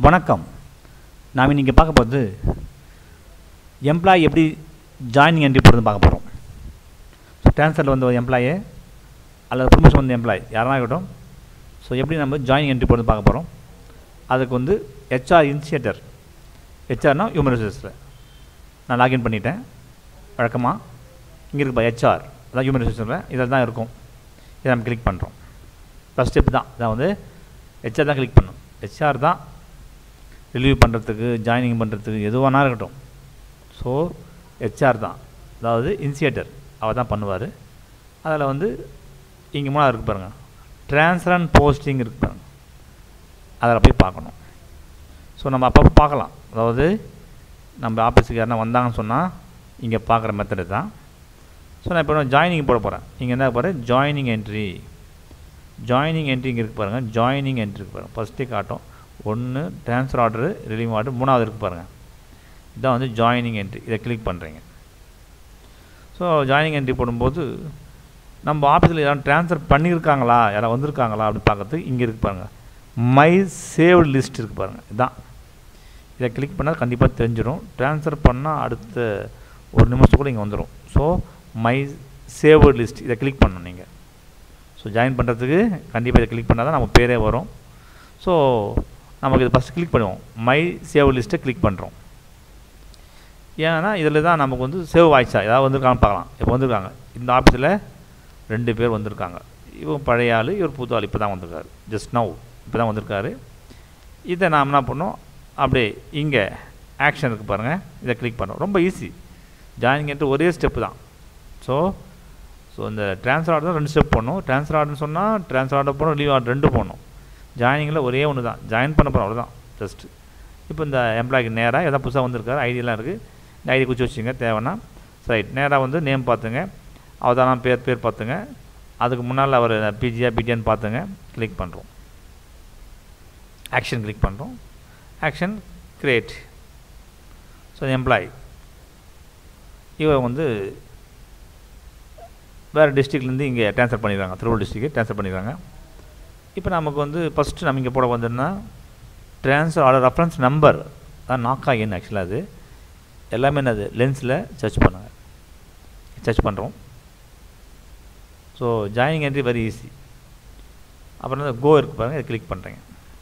வணக்கம் நாம் இன்றைக்கி பார்க்க போகிறது எம்ப்ளாயி எப்படி ஜாயினிங் என்ட்ரி போடுறதுன்னு பார்க்க போகிறோம் ஸோ ட்ரான்ஸ்ஃபரில் வந்த ஒரு எம்ப்ளாயி அல்லது ப்ரொமோஷன் வந்த எம்ப்ளாயி யாராக இருக்கட்டும் ஸோ எப்படி நம்ம ஜாயினிங் என்ட்ரி போடுறது பார்க்க போகிறோம் அதுக்கு வந்து ஹெச்ஆர் இனிஷியேட்டர் ஹெச்ஆர்னா ஹியூமன் ரிசோர்ஸில் நான் லாகின் பண்ணிட்டேன் வழக்கமாக இங்கே இருக்குப்பா ஹெச்ஆர் அதான் ஹியூமன் ரிசோர்ஸில் இதில் தான் இருக்கும் இதை நம்ம கிளிக் பண்ணுறோம் ஃபஸ்ட் ஸ்டெப் தான் அதான் வந்து ஹெச்ஆர் தான் கிளிக் பண்ணும் ஹெச்ஆர் தான் ரிலீவ் பண்ணுறதுக்கு ஜாயினிங் பண்ணுறதுக்கு எதுவானா இருக்கட்டும் ஸோ ஹெச்ஆர் தான் அதாவது இனிஷியேட்டர் அவர் தான் பண்ணுவார் அதில் வந்து இங்கே மூணாவது இருக்கு பாருங்கள் ட்ரான்ஸ்ஃபர் அண்ட் போஸ்டிங் இருக்கு பாருங்கள் அதில் போய் பார்க்கணும் ஸோ நம்ம அப்பப்போ பார்க்கலாம் அதாவது நம்ம ஆஃபீஸுக்கு யாருனா வந்தாங்கன்னு சொன்னால் இங்கே பார்க்குற மெத்தடு தான் ஸோ நான் இப்போ ஜாயினிங் போட போகிறேன் இங்கே என்ன போகிறேன் ஜாயினிங் என்ட்ரி ஜாயினிங் என்ட்ரி இங்கே இருக்கு பாருங்கள் ஜாயினிங் என்ட்ரி இருக்கு பாருங்கள் ஃபஸ்ட்டே காட்டும் ஒன்று ட்ரான்ஸ்ஃபர் ஆர்டரு ரிலீவ் ஆர்டர் மூணாவது இருக்கு பாருங்கள் இதான் வந்து ஜாயினிங் என்ட்ரி இதை கிளிக் பண்ணுறீங்க ஸோ ஜாயினிங் என்ட்ரி போடும்போது நம்ம ஆஃபீஸில் யாரும் ட்ரான்ஸ்ஃபர் பண்ணியிருக்காங்களா யாராவது வந்திருக்காங்களா அப்படின்னு பார்க்கறதுக்கு இங்கே இருக்கு பாருங்கள் மை சேவ்டு லிஸ்ட் இருக்குது பாருங்கள் இதுதான் இதை கிளிக் பண்ணால் கண்டிப்பாக தெரிஞ்சிடும் ட்ரான்ஸ்ஃபர் பண்ணால் அடுத்த ஒரு நிமிஷத்துக்குள்ள இங்கே வந்துடும் ஸோ மை சேவ்டு லிஸ்ட் இதை கிளிக் பண்ணணும் நீங்கள் ஸோ ஜாயின் பண்ணுறதுக்கு கண்டிப்பாக இதை கிளிக் பண்ணால் தான் நம்ம பேரே வரும் ஸோ நமக்கு இது ஃபஸ்ட் கிளிக் பண்ணுவோம் மை சேவ் லிஸ்ட்டை கிளிக் பண்ணுறோம் ஏன்னா இதில் தான் நமக்கு வந்து சேவ் ஆயிடுச்சா ஏதாவது வந்திருக்காங்கன்னு பார்க்கலாம் இப்போ வந்திருக்காங்க இந்த ஆஃபீஸில் ரெண்டு பேர் வந்திருக்காங்க இவன் பழைய ஆள் இவர் புது ஆள் இப்போ தான் வந்திருக்காரு ஜஸ்ட் நவ் இப்போ தான் வந்திருக்காரு இதை நாம் என்ன பண்ணோம் அப்படியே இங்கே ஆக்ஷன் இருக்குது பாருங்கள் இதை கிளிக் பண்ணோம் ரொம்ப ஈஸி ஜாயினிங்ட்டு ஒரே ஸ்டெப்பு தான் ஸோ ஸோ இந்த ட்ரான்ஸ்ஃபர் ஆர்டர் தான் ரெண்டு ஸ்டெப் போடணும் ட்ரான்ஸ்ஃபர் ஆர்டர்னு சொன்னால் ட்ரான்ஸ்ஃபர் ஆர்டர் போகணும் லீவ் ஆர்டர் ரெண்டு போகணும் ஜாயினிங்கில் ஒரே ஒன்று தான் ஜாயின் பண்ண போகிறோம் அவ்வளோதான் ஜஸ்ட்டு இப்போ இந்த எம்ப்ளாய்க்கு நேராக எதாவது புதுசாக வந்திருக்காரு ஐடியெலாம் இருக்குது இந்த ஐடி குச்சி வச்சுங்க தேவைன்னா ரைட் நேராக வந்து நேம் பார்த்துங்க அவதான பேர் பேர் பார்த்துங்க அதுக்கு முன்னால் அவர் பிஜியா பிடியான்னு பார்த்துங்க கிளிக் பண்ணுறோம் ஆக்ஷன் கிளிக் பண்ணுறோம் ஆக்ஷன் கிரியேட் ஸோ எம்ப்ளாய் இவர் வந்து வேறு டிஸ்ட்ரிக்ட்லேருந்து இங்கே ட்ரான்ஸ்ஃபர் பண்ணிடுறாங்க திருவள்ளூர் டிஸ்ட்ரிக்ட் ட்ரான்ஸ்ஃபர் பண்ணிடுறாங்க இப்போ நமக்கு வந்து ஃபஸ்ட்டு நம்ம இங்கே போட வந்தோம்னா ட்ரான்ஸ்ஃபர் ஆர்டர் ரெஃபரன்ஸ் நம்பர் தான் நாக்கா எண் ஆக்சுவலாக அது எல்லாமே என்னது லென்ஸில் சர்ச் பண்ணுங்க சர்ச் பண்ணுறோம் so joining entry very easy அப்புறம் வந்து கோ இருக்குது பாருங்கள் இதை கிளிக் பண்ணுறீங்க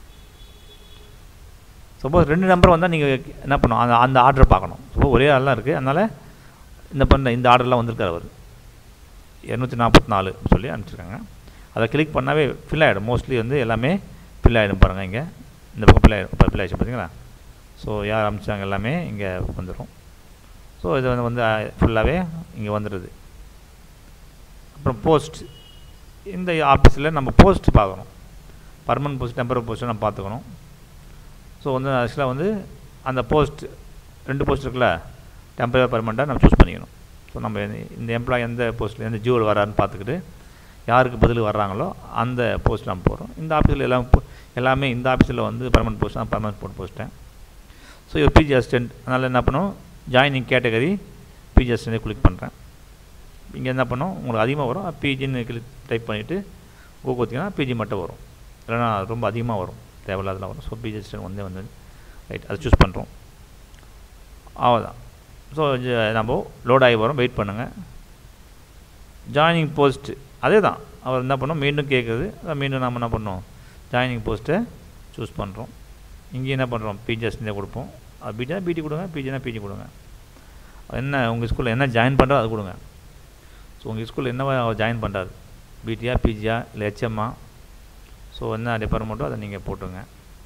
சப்போஸ் ரெண்டு நம்பர் வந்தால் நீங்கள் என்ன பண்ணணும் அந்த அந்த ஆர்டரை பார்க்கணும் சப்போஸ் ஒரே ஆள்லாம் இருக்குது அதனால் இந்த பண்ண இந்த ஆர்டர்லாம் வந்திருக்காரு அவர் இரநூத்தி நாற்பத்தி நாலு சொல்லி அனுப்பிச்சிருக்காங்க அதை கிளிக் பண்ணாவே ஃபில் ஆகிடும் மோஸ்ட்லி வந்து எல்லாமே ஃபில் ஆகிடும் பாருங்கள் இங்கே இந்த பக்கம் ஃபில் ஆகிடும் ஃபில் ஆகிடுச்சு பார்த்தீங்களா ஸோ யார் அனுப்பிச்சாங்க எல்லாமே இங்கே வந்துடும் ஸோ இது வந்து வந்து ஃபுல்லாகவே இங்கே வந்துடுது அப்புறம் போஸ்ட் இந்த ஆஃபீஸில் நம்ம போஸ்ட் பார்க்கணும் பர்மனன்ட் போஸ்ட் டெம்பரரி போஸ்ட்டு நம்ம பார்த்துக்கணும் ஸோ வந்து ஆக்சுவலாக வந்து அந்த போஸ்ட் ரெண்டு போஸ்ட் இருக்குல்ல டெம்பரரி பர்மனெண்ட்டாக நம்ம சூஸ் பண்ணிக்கணும் ஸோ நம்ம இந்த எம்ப்ளாய் எந்த போஸ்ட்டில் எந்த ஜியோவில் வரான்னு பார்த்துக்கிட்டு யாருக்கு பதில் வர்றாங்களோ அந்த போஸ்ட் நம்ம போகிறோம் இந்த ஆஃபீஸில் எல்லாம் எல்லாமே இந்த ஆஃபீஸில் வந்து பர்மனெண்ட் போஸ்ட் தான் பர்மனெண்ட் போட்டு போஸ்ட்டேன் ஸோ இது பிஜி அசிஸ்டன்ட் அதனால் என்ன பண்ணும் joining category PG assistant click பண்ணுறேன் இங்கே என்ன பண்ணோம் உங்களுக்கு அதிகமாக வரும் பிஜின்னு கிளிக் டைப் பண்ணிவிட்டு கோ கொடுத்தீங்கன்னா பிஜி மட்டும் வரும் இல்லைனா ரொம்ப அதிகமாக வரும் தேவையில்லாதெல்லாம் வரும் ஸோ பிஜி அசிஸ்டன்ட் வந்தே வந்து ரைட் அதை சூஸ் பண்ணுறோம் அவ்வளோதான் ஸோ நம்ம லோட் ஆகி வரும் வெயிட் பண்ணுங்கள் ஜாயினிங் போஸ்ட்டு அதே தான் அவர் என்ன பண்ணோம் மீண்டும் கேட்குது அதை மீண்டும் நம்ம என்ன பண்ணோம் ஜாயினிங் போஸ்ட்டை சூஸ் பண்ணுறோம் இங்கே என்ன பண்ணுறோம் பிஜிஎஸ்னே கொடுப்போம் அது பிடினா பிடி கொடுங்க பிஜினா பிஜி கொடுங்க என்ன உங்கள் ஸ்கூலில் என்ன ஜாயின் பண்ணுறோ அது கொடுங்க ஸோ உங்கள் ஸ்கூலில் என்னவா அவர் ஜாயின் பண்ணுறாரு பிடியா பிஜியா இல்லை ஹெச்எம்மா ஸோ என்ன டிபார்ட்மெண்ட்டோ அதை நீங்கள் போட்டுருங்க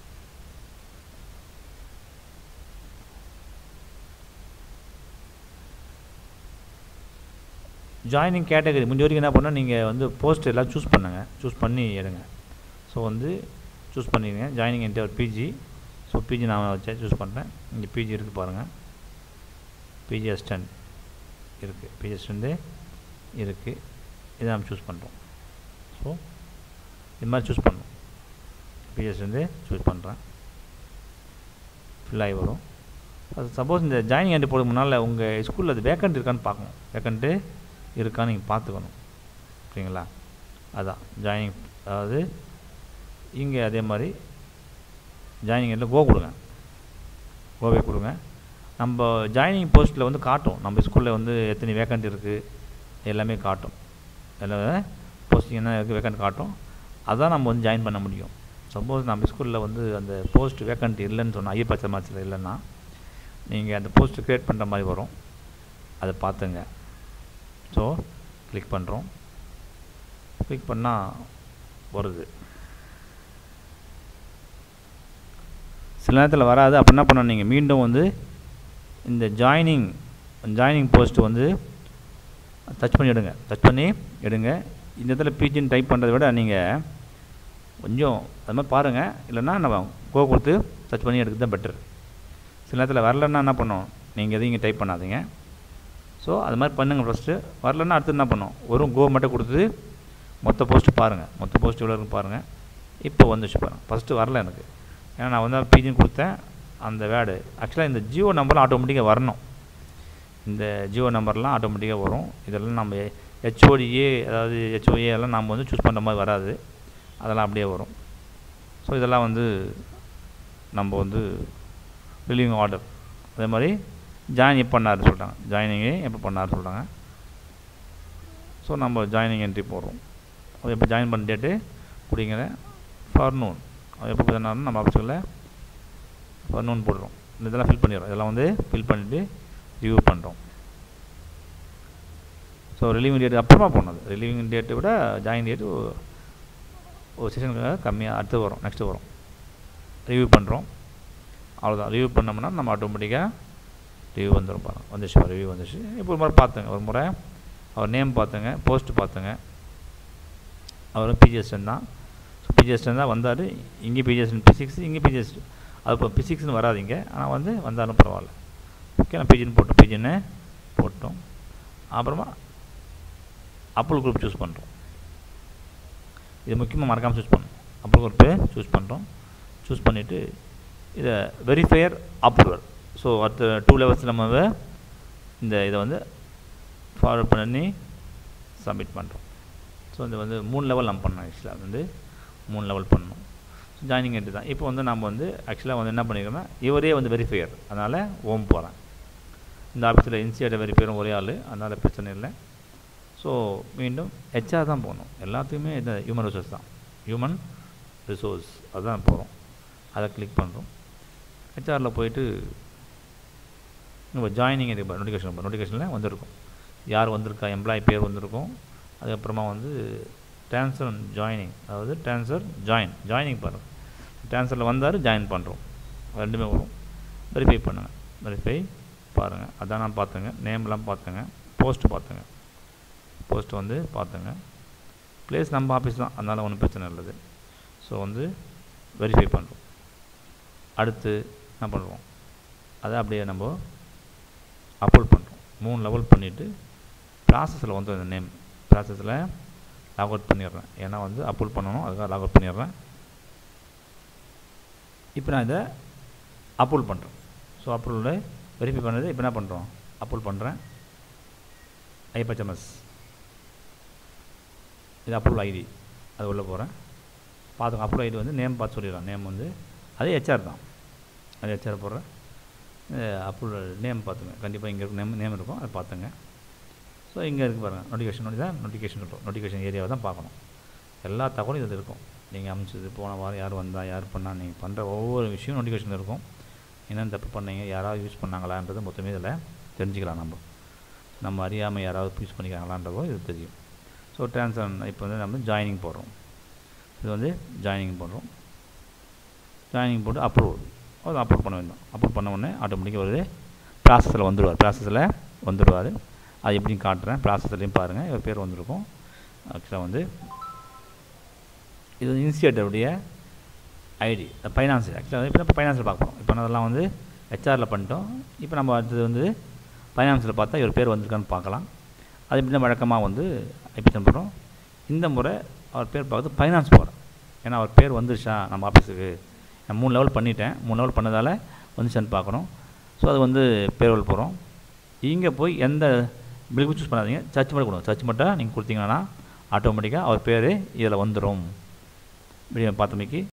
ஜாயினிங் கேட்டகரி முடிஞ்ச வரைக்கும் என்ன பண்ணால் நீங்கள் வந்து போஸ்ட் எல்லாம் சூஸ் பண்ணுங்கள் சூஸ் பண்ணி எடுங்க ஸோ வந்து சூஸ் பண்ணிடுங்க ஜாயினிங் என்ட்டு ஒரு பிஜி ஸோ பிஜி நான் வச்சேன் சூஸ் பண்ணுறேன் இங்கே பிஜி இருக்குது பாருங்கள் பிஜி அசிஸ்டன்ட் இருக்குது பிஜி அசிஸ்டண்ட்டு இருக்குது இதை நம்ம சூஸ் பண்ணுறோம் ஸோ இது மாதிரி சூஸ் பண்ணணும் பிஜி அசிஸ்டண்ட்டு சூஸ் பண்ணுறேன் ஃபில் ஆகி வரும் அது சப்போஸ் இந்த ஜாயினிங் என்ட்டு போடுறது முன்னால் உங்கள் ஸ்கூலில் அது வேக்கண்ட் இருக்கான்னு பார்க்கணும் வேக்கண்ட்டு இருக்கான்னு நீங்கள் பார்த்துக்கணும் ஓகேங்களா அதான் ஜாயினிங் அதாவது இங்கே அதே மாதிரி ஜாயினிங் எண்டில் கோ கொடுங்க கோவே கொடுங்க நம்ம ஜாயினிங் போஸ்ட்டில் வந்து காட்டும் நம்ம ஸ்கூலில் வந்து எத்தனை வேக்கண்ட் இருக்குது எல்லாமே காட்டும் அதில் போஸ்டிங் என்ன இருக்குது வேக்கண்ட் காட்டும் அதான் நம்ம வந்து ஜாயின் பண்ண முடியும் சப்போஸ் நம்ம ஸ்கூலில் வந்து அந்த போஸ்ட் வேக்கண்ட் இல்லைன்னு சொன்னால் ஐயப்பச்ச மாதத்தில் இல்லைன்னா நீங்கள் அந்த போஸ்ட் க்ரியேட் பண்ணுற மாதிரி வரும் அதை பார்த்துங்க ஸோ கிளிக் பண்ணுறோம் கிளிக் பண்ணால் வருது சில நேரத்தில் வராது அப்போ என்ன பண்ணணும் நீங்கள் மீண்டும் வந்து இந்த ஜாயினிங் ஜாயினிங் போஸ்ட் வந்து டச் பண்ணி எடுங்க டச் பண்ணி எடுங்க இந்த இடத்துல பிஜின்னு டைப் பண்ணுறதை விட நீங்கள் கொஞ்சம் அது மாதிரி பாருங்கள் இல்லைன்னா நம்ம கோ கொடுத்து டச் பண்ணி எடுக்கிறது தான் பெட்டர் சில நேரத்தில் வரலன்னா என்ன பண்ணணும் நீங்கள் எதையும் இங்கே டைப் பண்ணாதீங்க ஸோ அது மாதிரி பண்ணுங்கள் ஃபஸ்ட்டு வரலன்னா அடுத்து என்ன பண்ணணும் வெறும் கோ மட்டும் கொடுத்து மொத்த போஸ்ட்டு பாருங்கள் மொத்த போஸ்ட் எவ்வளோ இருக்குன்னு பாருங்கள் இப்போ வந்துச்சு பாருங்கள் ஃபஸ்ட்டு வரல எனக்கு ஏன்னா நான் வந்து பிஜின்னு கொடுத்தேன் அந்த வேர்டு ஆக்சுவலாக இந்த ஜியோ நம்பர்லாம் ஆட்டோமேட்டிக்காக வரணும் இந்த ஜியோ நம்பர்லாம் ஆட்டோமேட்டிக்காக வரும் இதெல்லாம் நம்ம ஹெச்ஓடிஏ அதாவது ஹெச்ஓஏ எல்லாம் நம்ம வந்து சூஸ் பண்ணுற மாதிரி வராது அதெல்லாம் அப்படியே வரும் ஸோ இதெல்லாம் வந்து நம்ம வந்து ரிலீவிங் ஆர்டர் அதே மாதிரி ஜாயின் எப்போ பண்ணார் சொல்லிட்டாங்க ஜாயினிங்கு எப்போ பண்ணார் சொல்கிறாங்க ஸோ நம்ம ஜாயினிங் என்ட்ரி போடுறோம் அது எப்போ ஜாயின் பண்ண டேட்டு குடிங்கிற ஃபர்னூன் அது எப்போ பண்ணாலும் நம்ம ஆஃபீஸில் ஃபர்னூன் போடுறோம் இதெல்லாம் ஃபில் பண்ணிடுறோம் இதெல்லாம் வந்து ஃபில் பண்ணிவிட்டு ரிவ்யூ பண்ணுறோம் ஸோ ரிலீவிங் டேட் அப்புறமா போனது ரிலீவிங் டேட்டை விட ஜாயின் டேட்டு ஒரு செஷனுக்கு கம்மியாக அடுத்து வரும் நெக்ஸ்ட்டு வரும் ரிவ்யூ பண்ணுறோம் அவ்வளோதான் ரிவ்யூ பண்ணோம்னா நம்ம ஆட்டோமேட்டிக்காக ரிவ்யூ வந்துடும் பாருங்க வந்துச்சு ரிவ்யூ வந்துச்சு இப்போ ஒரு முறை பார்த்துங்க ஒரு முறை அவர் நேம் பார்த்துங்க போஸ்ட் பார்த்துங்க அவர் பிஜிஎஸ்டன் தான் ஸோ பிஜிஎஸ்டன் தான் வந்தார் இங்கே பிஜிஎஸ்டன் பிசிக்ஸ் இங்கே பிஜிஎஸ் அது இப்போ பிசிக்ஸ்னு வராதிங்க ஆனால் வந்து வந்தாலும் பரவாயில்ல ஓகே நான் பிஜின்னு போட்டோம் பிஜின்னு போட்டோம் அப்புறமா அப்புள் குரூப் சூஸ் பண்ணுறோம் இது முக்கியமாக மறக்காமல் சூஸ் பண்ணணும் அப்புள் குரூப்பு சூஸ் பண்ணுறோம் சூஸ் பண்ணிவிட்டு இதை வெரிஃபையர் அப்ரூவர் ஸோ அடுத்த டூ லெவல்ஸ் நம்ம இந்த இதை வந்து ஃபார்வர்ட் பண்ணி சப்மிட் பண்ணுறோம் ஸோ இது வந்து மூணு லெவல் நம்ம பண்ணோம் ஆக்சுவலாக வந்து மூணு லெவல் பண்ணணும் ஜாயினிங் என்ட்ரி தான் இப்போ வந்து நம்ம வந்து ஆக்சுவலாக வந்து என்ன பண்ணிக்கிறோம்னா இவரே வந்து வெரிஃபையர் அதனால் ஓம் போகிறேன் இந்த ஆஃபீஸில் இன்சியேட்டர் வெரிஃபையரும் ஒரே ஆள் அதனால் பிரச்சனை இல்லை ஸோ மீண்டும் ஹெச்ஆர் தான் போகணும் எல்லாத்துக்குமே இந்த ஹியூமன் ரிசோர்ஸ் தான் ஹியூமன் ரிசோர்ஸ் அதுதான் போகிறோம் அதை கிளிக் பண்ணுறோம் ஹெச்ஆரில் போயிட்டு நம்ம ஜாயினிங் இருக்கு நோட்டிஃபிகேஷன் நோட்டிஃபிகேஷனில் வந்திருக்கும் யார் வந்திருக்கா எம்ப்ளாயி பேர் வந்திருக்கும் அதுக்கப்புறமா வந்து ட்ரான்ஸ்ஃபர் ஜாயினிங் அதாவது ட்ரான்ஸ்ஃபர் ஜாயின் ஜாயினிங் பாருங்கள் ட்ரான்ஸ்ஃபரில் வந்தார் ஜாயின் பண்ணுறோம் ரெண்டுமே வரும் வெரிஃபை பண்ணுங்கள் வெரிஃபை பாருங்கள் அதான் நான் பார்த்துங்க நேம்லாம் பார்த்துங்க போஸ்ட்டு பார்த்துங்க போஸ்ட்டு வந்து பார்த்துங்க ப்ளேஸ் நம்ம ஆஃபீஸ் தான் அதனால் ஒன்றும் பிரச்சனை இல்லது ஸோ வந்து வெரிஃபை பண்ணுறோம் அடுத்து என்ன பண்ணுறோம் அதை அப்படியே நம்ம அப்லோட் பண்ணுறோம் மூணு லெவல் பண்ணிவிட்டு ப்ராசஸில் வந்து அந்த நேம் ப்ராசஸில் லாக் அவுட் பண்ணிடுறேன் ஏன்னா வந்து அப்லோட் பண்ணணும் அதுக்காக லாக் அவுட் பண்ணிடுறேன் இப்போ நான் இதை அப்லோட் பண்ணுறேன் ஸோ அப்லோடு வெரிஃபை பண்ணது இப்போ என்ன பண்ணுறோம் அப்லோட் பண்ணுறேன் ஐபச்எம்எஸ் இது அப்ரூவல் ஐடி அது உள்ளே போகிறேன் பார்த்துங்க அப்ரூவல் ஐடி வந்து நேம் பார்த்து சொல்லிடுறேன் நேம் வந்து அது ஹெச்ஆர் தான் அது ஹெச்ஆர் போடுறேன் அப்ரூவல் நேம் பார்த்துங்க கண்டிப்பாக இங்கே இருக்கும் நேம் நேம் இருக்கும் அதை பார்த்துங்க ஸோ இங்கே இருக்குது பாருங்கள் நோட்டிஃபிகேஷன் நோட்டி தான் நோட்டிஃபிகேஷன் இருக்கும் நோட்டிஃபிகேஷன் ஏரியாவை தான் பார்க்கணும் எல்லா தகவலும் இது இருக்கும் நீங்கள் அமைச்சது போன வாரம் யார் வந்தால் யார் பண்ணால் நீங்கள் பண்ணுற ஒவ்வொரு விஷயம் நோட்டிஃபிகேஷன் இருக்கும் என்னென்ன தப்பு பண்ணீங்க யாராவது யூஸ் பண்ணாங்களான்றது மொத்தமே இதில் தெரிஞ்சுக்கலாம் நம்ம நம்ம அறியாமல் யாராவது யூஸ் பண்ணிக்கிறாங்களான்றதோ இது தெரியும் ஸோ ட்ரான்ஸ்ஃபர் இப்போ வந்து நம்ம ஜாயினிங் போடுறோம் இது வந்து ஜாயினிங் போடுறோம் ஜாயினிங் போட்டு அப்ரூவ் அது அப்லோட் பண்ண வேண்டும் அப்லோட் பண்ண உடனே ஆட்டோமேட்டிக்காக வருது ப்ராசஸில் வந்துடுவார் ப்ராசஸில் வந்துடுவார் அது எப்படின்னு காட்டுறேன் ப்ராசஸ்லையும் பாருங்கள் இவர் பேர் வந்திருக்கும் ஆக்சுவலாக வந்து இது வந்து இன்ஸ்டியூட்டருடைய ஐடி ஃபைனான்ஸ் ஆக்சுவலாக இப்போ நம்ம ஃபைனான்ஸில் பார்க்குறோம் இப்போ அதெல்லாம் வந்து ஹெச்ஆரில் பண்ணிட்டோம் இப்போ நம்ம அடுத்தது வந்து ஃபைனான்ஸில் பார்த்தா இவர் பேர் வந்திருக்கான்னு பார்க்கலாம் அது எப்படி தான் வழக்கமாக வந்து ஐபிஎன் போகிறோம் இந்த முறை அவர் பேர் பார்க்குறது ஃபைனான்ஸ் போகிறேன் ஏன்னா அவர் பேர் வந்துருச்சா நம்ம ஆஃபீஸுக்கு நான் மூணு லெவல் பண்ணிட்டேன் மூணு லெவல் பண்ணதால் வந்துச்சான்னு பார்க்குறோம் ஸோ அது வந்து பேரோல் போகிறோம் இங்கே போய் எந்த பில்க்கு சூஸ் பண்ணாதீங்க சர்ச் மட்டும் கொடுங்க சர்ச் மட்டும் நீங்கள் கொடுத்தீங்கன்னா ஆட்டோமேட்டிக்காக அவர் பேர் இதில் வந்துடும் வீடியோ பார்த்தமைக்கு